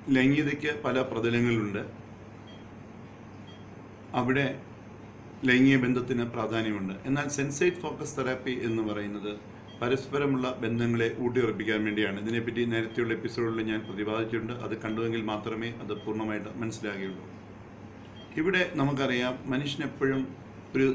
ലൈംഗികതയ്ക്ക് പല പ്രതലങ്ങളുണ്ട് അവിടെ ലൈംഗിക ബന്ധത്തിന് പ്രാധാന്യമുണ്ട് എന്നാൽ സെൻസൈറ്റ് ഫോക്കസ് തെറാപ്പി എന്ന് പറയുന്നത് പരസ്പരമുള്ള ബന്ധങ്ങളെ ഊട്ടിയുറപ്പിക്കാൻ വേണ്ടിയാണ് ഇതിനെപ്പറ്റി നേരത്തെയുള്ള എപ്പിസോഡിൽ ഞാൻ പ്രതിപാദിച്ചിട്ടുണ്ട് അത് കണ്ടുവെങ്കിൽ മാത്രമേ അത് പൂർണ്ണമായിട്ട് മനസ്സിലാകുകയുള്ളൂ ഇവിടെ നമുക്കറിയാം മനുഷ്യനെപ്പോഴും ഒരു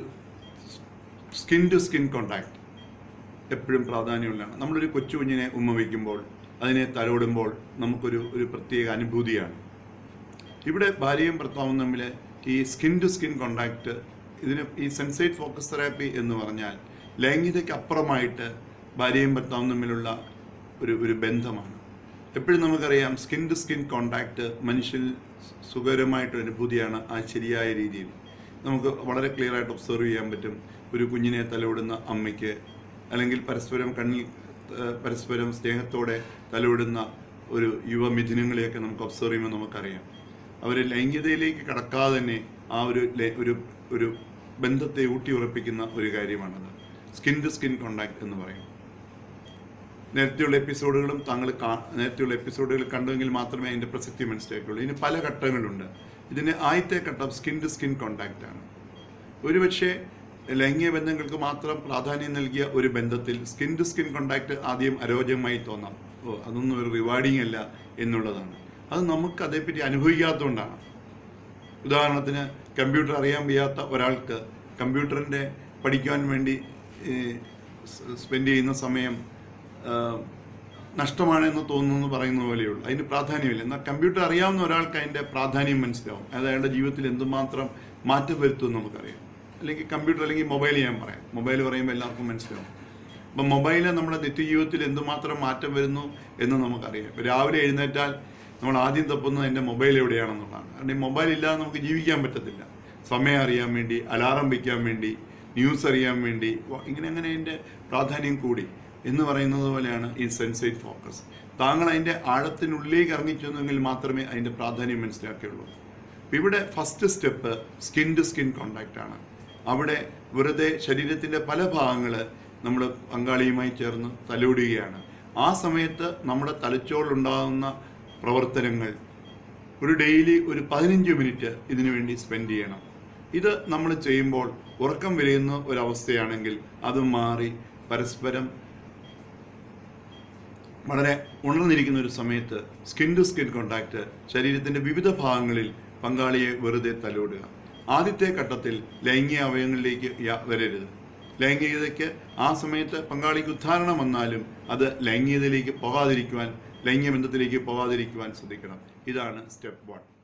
സ്കിൻ ടു സ്കിൻ കോണ്ടാക്ട് എപ്പോഴും പ്രാധാന്യമുള്ളതാണ് നമ്മളൊരു കൊച്ചു കുഞ്ഞിനെ ഉമ്മ വയ്ക്കുമ്പോൾ അതിനെ തലോടുമ്പോൾ നമുക്കൊരു ഒരു പ്രത്യേക അനുഭൂതിയാണ് ഇവിടെ ഭാര്യയും ഭർത്താവും തമ്മിൽ ഈ സ്കിൻ ടു സ്കിൻ കോണ്ടാക്ട് ഇതിന് ഈ സെൻസൈറ്റ് ഫോക്കസ് തെറാപ്പി എന്ന് പറഞ്ഞാൽ ലൈംഗികതയ്ക്ക് അപ്പുറമായിട്ട് ഭാര്യയും ഭർത്താവും തമ്മിലുള്ള ഒരു ഒരു ബന്ധമാണ് എപ്പോഴും നമുക്കറിയാം സ്കിൻ ടു സ്കിൻ കോണ്ടാക്ട് മനുഷ്യനിൽ സുഖകരമായിട്ടൊരു അനുഭൂതിയാണ് ആ ശരിയായ രീതിയിൽ നമുക്ക് വളരെ ക്ലിയർ ആയിട്ട് ഒബ്സർവ് ചെയ്യാൻ പറ്റും ഒരു കുഞ്ഞിനെ തലോടുന്ന അമ്മയ്ക്ക് അല്ലെങ്കിൽ പരസ്പരം കണ്ണിൽ ഏഹ്, പരസ്പരം സ്നേഹത്തോടെ തലോടുന്ന ഒരു യുവമിഥുനങ്ങളെയൊക്കെ നമുക്ക് ഒബ്സർവ് ചെയ്യുമ്പോൾ നമുക്കറിയാം അവർ ലൈംഗികതയിലേക്ക് കടക്കാതെ തന്നെ ആ ഒരു ലെ- ഒരു ഒരു ബന്ധത്തെ ഊട്ടി ഉറപ്പിക്കുന്ന ഒരു കാര്യമാണത് സ്കിൻ ടു സ്കിൻ കോണ്ടാക്ട് എന്ന് പറയും നേരത്തെയുള്ള എപ്പിസോഡുകളും താങ്കൾ കാ- നേരത്തെയുള്ള എപ്പിസോഡുകൾ കണ്ടുവെങ്കിൽ മാത്രമേ അതിൻ്റെ പ്രസക്തി മനസ്സിലാക്കുള്ളൂ ഇതിന് പല ഘട്ടങ്ങളുണ്ട് ഇതിന് ആദ്യത്തെ ഘട്ടം സ്കിൻ ടു സ്കിൻ കോണ്ടാക്റ്റ് ആണ് ഒരുപക്ഷെ ലൈംഗിക ബന്ധങ്ങൾക്ക് മാത്രം പ്രാധാന്യം നൽകിയ ഒരു ബന്ധത്തിൽ സ്കിൻ ടു സ്കിൻ കോണ്ടാക്ട് ആദ്യം അരോചകമായി തോന്നാം ഓ അതൊന്നും ഒരു റിവാർഡിങ് അല്ല എന്നുള്ളതാണ് അത് നമുക്ക് അതേപ്പറ്റി അനുഭവിക്കാത്തതുകൊണ്ടാണ് ഉദാഹരണത്തിന് കമ്പ്യൂട്ടർ അറിയാൻ വയ്യാത്ത ഒരാൾക്ക് കമ്പ്യൂട്ടറിൻ്റെ പഠിക്കാൻ വേണ്ടി സ്പെൻഡ് ചെയ്യുന്ന സമയം ആ, നഷ്ടമാണെന്ന് തോന്നുന്നു പറയുന്ന പോലെയുള്ളൂ അതിന് പ്രാധാന്യമില്ല എന്നാൽ കമ്പ്യൂട്ടർ അറിയാവുന്ന ഒരാൾക്ക് അതിൻ്റെ പ്രാധാന്യം മനസ്സിലാവും അത് അയാളുടെ ജീവിതത്തിൽ എന്തുമാത്രം മാറ്റം വരുത്തുമെന്ന് നമുക്കറിയാം അല്ലെങ്കിൽ കമ്പ്യൂട്ടർ അല്ലെങ്കിൽ മൊബൈൽ ഞാൻ പറയാം മൊബൈൽ പറയുമ്പോൾ എല്ലാവർക്കും മനസ്സിലാവും അപ്പം മൊബൈൽ നമ്മുടെ നിത്യജീവിതത്തിൽ എന്തുമാത്രം മാറ്റം വരുന്നു എന്ന് നമുക്കറിയാം ഇപ്പം രാവിലെ എഴുന്നേറ്റാൽ നമ്മൾ ആദ്യം തപ്പുന്നത് എൻ്റെ മൊബൈൽ എവിടെയാണെന്നുള്ളതാണ് കാരണം ഈ മൊബൈൽ ഇല്ലാതെ നമുക്ക് ജീവിക്കാൻ പറ്റത്തില്ല സമയം അറിയാൻ വേണ്ടി അലാറം വയ്ക്കാൻ വേണ്ടി ന്യൂസ് അറിയാൻ വേണ്ടി വ- ഇങ്ങനെ അങ്ങനെ അതിൻ്റെ പ്രാധാന്യം കൂടി എന്ന് പറയുന്നത് പോലെയാണ് ഈ സെൻസൈറ്റ് ഫോക്കസ് താങ്കൾ അതിൻ്റെ ആഴത്തിനുള്ളിലേക്ക് ഇറങ്ങിച്ചെന്നെങ്കിൽ മാത്രമേ അതിൻ്റെ പ്രാധാന്യം മനസ്സിലാക്കുകയുള്ളൂ ഇപ്പം ഇവിടെ first step skin to skin contact ആണ് അവിടെ വെറുതെ ശരീരത്തിൻ്റെ പല ഭാഗങ്ങൾ നമ്മൾ പങ്കാളിയുമായി ചേർന്ന് തലോടുകയാണ് ആ സമയത്ത് നമ്മുടെ തലച്ചോറിലുണ്ടാകുന്ന പ്രവർത്തനങ്ങൾ ഒരു ഡെയിലി ഒരു പതിനഞ്ച് മിനിറ്റ് ഇതിനു വേണ്ടി സ്പെൻഡ് ചെയ്യണം ഇത് നമ്മൾ ചെയ്യുമ്പോൾ ഉറക്കം വരെയുന്ന ഒരവസ്ഥയാണെങ്കിൽ അത് മാറി പരസ്പരം വളരെ ഉണർന്നിരിക്കുന്ന ഒരു സമയത്ത് സ്കിൻ ടു സ്കിൻ കോണ്ടാക്ട് ശരീരത്തിന്റെ വിവിധ ഭാഗങ്ങളിൽ പങ്കാളിയെ വെറുതെ തലോടുക ആദ്യത്തെ ഘട്ടത്തിൽ ലൈംഗിക അവയവങ്ങളിലേക്ക് യാ- വരരുത് ലൈംഗികതയ്ക്ക് ആ സമയത്ത് പങ്കാളിക്ക് ഉദ്ധാരണം വന്നാലും അത് ലൈംഗികതയിലേക്ക് പോകാതിരിക്കുവാൻ ലൈംഗിക ബന്ധത്തിലേക്ക് പോകാതിരിക്കുവാൻ ശ്രദ്ധിക്കണം ഇതാണ് സ്റ്റെപ്പ് വൺ